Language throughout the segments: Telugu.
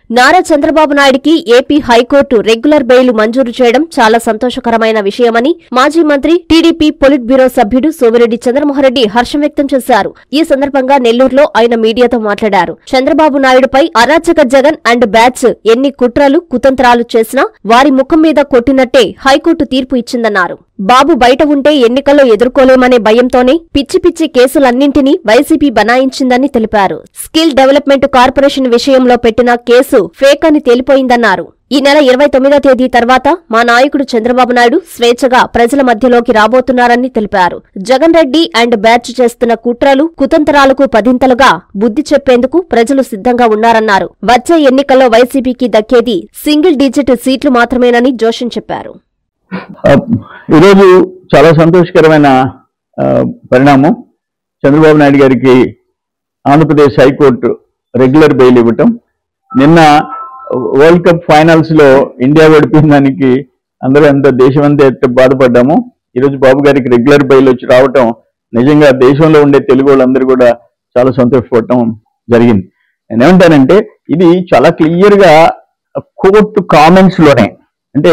నారా చంద్రబాబు నాయుడికి ఏపీ హైకోర్టు రెగ్యులర్ బెయిల్ మంజూరు చేయడం చాలా సంతోషకరమైన విషయమని మాజీ మంత్రి టీడీపీ పొలిట్ బ్యూరో సభ్యుడు సోమిరెడ్డి చంద్రమోహన్రెడ్డి హర్షం వ్యక్తం చేశారు ఈ సందర్భంగా నెల్లూరులో ఆయన మీడియాతో మాట్లాడారు చంద్రబాబు నాయుడుపై అరాచక జగన్ అండ్ బ్యాచ్ ఎన్ని కుట్రలు కుతంత్రాలు చేసినా వారి ముఖం మీద కొట్టినట్టే హైకోర్టు తీర్పు ఇచ్చిందన్నారు బాబు బయట ఉంటే ఎన్నికల్లో ఎదుర్కోలేమనే భయంతోనే పిచ్చి పిచ్చి కేసులన్నింటినీ వైసీపీ బనాయించిందని తెలిపారు స్కిల్ డెవలప్మెంట్ కార్పొరేషన్ విషయంలో పెట్టిన కేసు ఫేక్ అని తేలిపోయిందన్నారు ఈ నెల ఇరవై తొమ్మిదో తేదీ తర్వాత మా నాయకుడు చంద్రబాబు నాయుడు స్వేచ్ఛగా ప్రజల మధ్యలోకి రాబోతున్నారని తెలిపారు జగన్ రెడ్డి అండ్ బ్యాచ్ చేస్తున్న కుట్రలు కుతంత్రాలకు పదింతలుగా బుద్ధి చెప్పేందుకు ప్రజలు సిద్ధంగా ఉన్నారన్నారు వచ్చే ఎన్నికల్లో వైసీపీకి దక్కేది సింగిల్ డిజిట్ సీట్లు మాత్రమేనని జోషన్ చెప్పారు ఆ, ఈరోజు చాలా సంతోషకరమైన ఆ, పరిణామం చంద్రబాబు నాయుడు గారికి ఆంధ్రప్రదేశ్ హైకోర్టు రెగ్యులర్ బెయిల్ ఇవ్వటం నిన్న వరల్డ్ కప్ ఫైనల్స్ లో ఇండియా ఓడిపోయిన దానికి అందరూ ఎంత దేశం అంతా ఎంత బాధపడ్డాము ఈరోజు బాబు గారికి రెగ్యులర్ బెయిల్ వచ్చి రావటం నిజంగా దేశంలో ఉండే తెలుగు వాళ్ళందరూ కూడా చాలా సంతోషపడటం జరిగింది నేను ఏమంటానంటే ఇది చాలా క్లియర్ గా కోర్టు కామెంట్స్ లోనే అంటే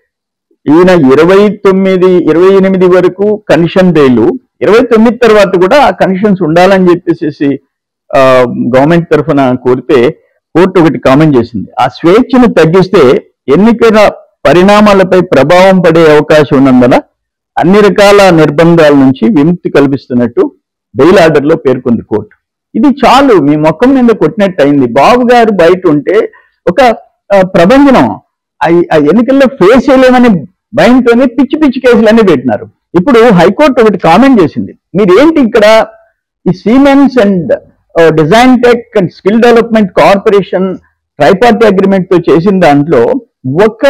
ఈయన ఇరవై తొమ్మిది ఇరవై ఎనిమిది వరకు కమిషన్ బెయిల్ ఇరవై తొమ్మిది తర్వాత కూడా ఆ కమిషన్స్ ఉండాలని చెప్పేసి గవర్నమెంట్ తరఫున కోరితే కోర్టు ఒకటి కామెంట్ చేసింది ఆ స్వేచ్ఛను తగ్గిస్తే ఎన్నికల పరిణామాలపై ప్రభావం పడే అవకాశం ఉన్నందున అన్ని రకాల నిర్బంధాల నుంచి విముక్తి కల్పిస్తున్నట్టు బెయిల్ ఆర్డర్ లో పేర్కొంది కోర్టు ఇది చాలు మీ మొక్కం మీద కొట్టినట్టు అయింది బాబు గారు బయట ఉంటే ఒక ఆ, ప్రభంజనం ఆ- ఆ ఎన్నికల్లో ఫేస్ చేయలేమని భయంతోనే పిచ్చి పిచ్చి కేసులన్నీ పెట్టినారు ఇప్పుడు హైకోర్టు ఒకటి కామెంట్ చేసింది మీరేంటి ఇక్కడ ఈ Siemens and design tech and skill development corporation tripartite agreement తో చేసిన దాంట్లో ఒక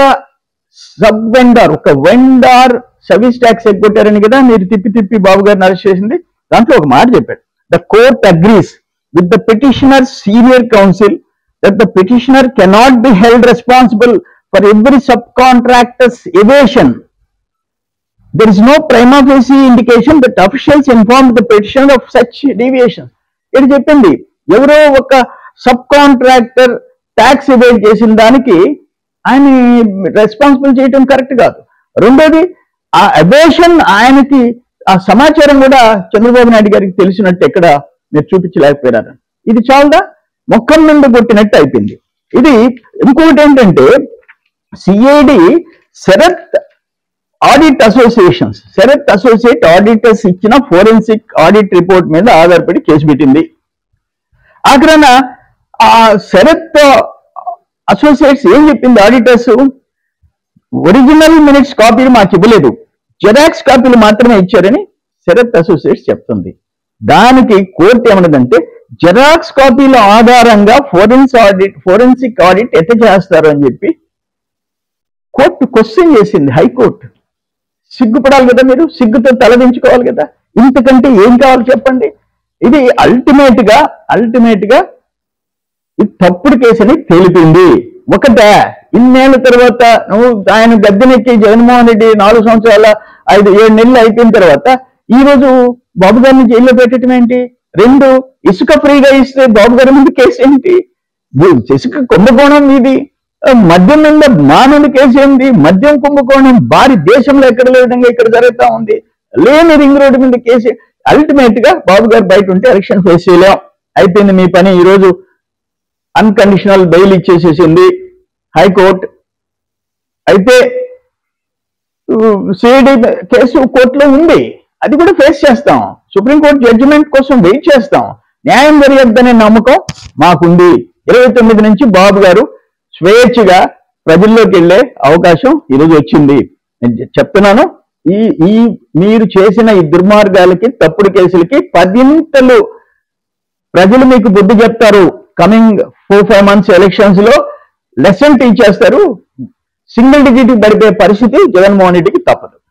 సబ్ వెండార్ ఒక వెండార్ సర్వీస్ ట్యాక్స్ ఎగ్గొట్టారని కదా మీరు తిప్పి తిప్పి బాబు గారిని అరెస్ట్ చేసింది దాంట్లో ఒక మాట చెప్పాడు the court agrees with the petitioner senior counsel that the petitioner cannot be held responsible for every subcontractor's evasion. There is no prima facie indication that officials informed the petitioner of such deviation. ఇది చెప్పింది ఎవరో ఒక సబ్ కాంట్రాక్టర్ ట్యాక్స్ ఎవేట్ చేసిన దానికి ఆయన రెస్పాన్సిబుల్ చేయటం కరెక్ట్ కాదు రెండోది ఆ అబేషన్ ఆయనకి ఆ సమాచారం కూడా చంద్రబాబు నాయుడు గారికి తెలిసినట్టు ఎక్కడ మీరు చూపించలేకపోయినారు ఇది చాలదా మొక్కం నుండి కొట్టినట్టు అయిపోయింది ఇది ఇంకొకటి ఏంటంటే CID Sharath audit associations Sharath associate auditors ఇచ్చిన ఫోరెన్సిక్ ఆడిట్ రిపోర్ట్ మీద ఆధారపడి కేసు పెట్టింది ఆఖరణ ఆ శరత్ అసోసియేట్స్ ఏం చెప్పింది ఆడిటర్స్ ఒరిజినల్ మినిట్స్ కాపీలు మాకు ఇవ్వలేదు జెరాక్స్ కాపీలు మాత్రమే ఇచ్చారని శరత్ అసోసియేట్స్ చెప్తుంది దానికి కోర్టు ఏమన్నదంటే జెరాక్స్ కాపీల ఆధారంగా ఫోరెన్స్ ఆడిట్ ఫోరెన్సిక్ ఆడిట్ ఎట్ట చేస్తారు అని చెప్పి కోర్టు క్వశ్చన్ చేసింది హైకోర్టు సిగ్గుపడాలి కదా మీరు సిగ్గుతో తలదించుకోవాలి కదా ఇంతకంటే ఏం కావాలి చెప్పండి ఇది అల్టిమేట్ గా అల్టిమేట్ గా ఇది తప్పుడు కేసని తేలిపింది ఒకటే ఇన్నేళ్ల తర్వాత నువ్వు ఆయన గద్దెనెక్కి జగన్మోహన్ రెడ్డి నాలుగు సంవత్సరాల ఐదు ఏడు నెలలు అయిపోయిన తర్వాత ఈ రోజు బాబు గారిని జైల్లో పెట్టడం ఏంటి రెండు ఇసుక ఫ్రీగా ఇస్తే బాబు గారి మీద కేసు ఏంటి ఇది ఇసుక కుంభకోణం ఇది ఆ, మద్యం మీద మానవుని కేసు ఏంటి మద్యం కుంభకోణం భారీ దేశంలో ఎక్కడ లేని విధంగా ఇక్కడ జరుగుతా ఉంది లేని రింగ్ రోడ్డు మీద కేసు అల్టిమేట్ గా బాబు గారు బయట ఉంటే ఎలక్షన్ ఫేస్ చేయలేం అయిపోయింది మీ పని ఈ రోజు అన్కండిషనల్ బెయిల్ ఇచ్చేసేసింది హైకోర్టు అయితే సిఐడి కేసు కోర్టులో ఉంది అది కూడా ఫేస్ చేస్తాం సుప్రీంకోర్టు జడ్జిమెంట్ కోసం వెయిట్ చేస్తాం న్యాయం జరగద్దనే నమ్మకం మాకుంది ఇరవై తొమ్మిది నుంచి బాబు గారు స్వేచ్ఛగా ప్రజల్లోకి వెళ్ళే అవకాశం ఈరోజు వచ్చింది నేను చె- చెప్తున్నాను ఈ ఈ మీరు చేసిన ఈ దుర్మార్గాలకి తప్పుడు కేసులకి పదింతలు ప్రజలు మీకు బుద్ధి చెప్తారు coming four five months elections లో లెసన్ టీచ్ చేస్తారు సింగిల్ డిజిట్ పడిపోయే పరిస్థితి జగన్మోహన్ రెడ్డికి తప్పదు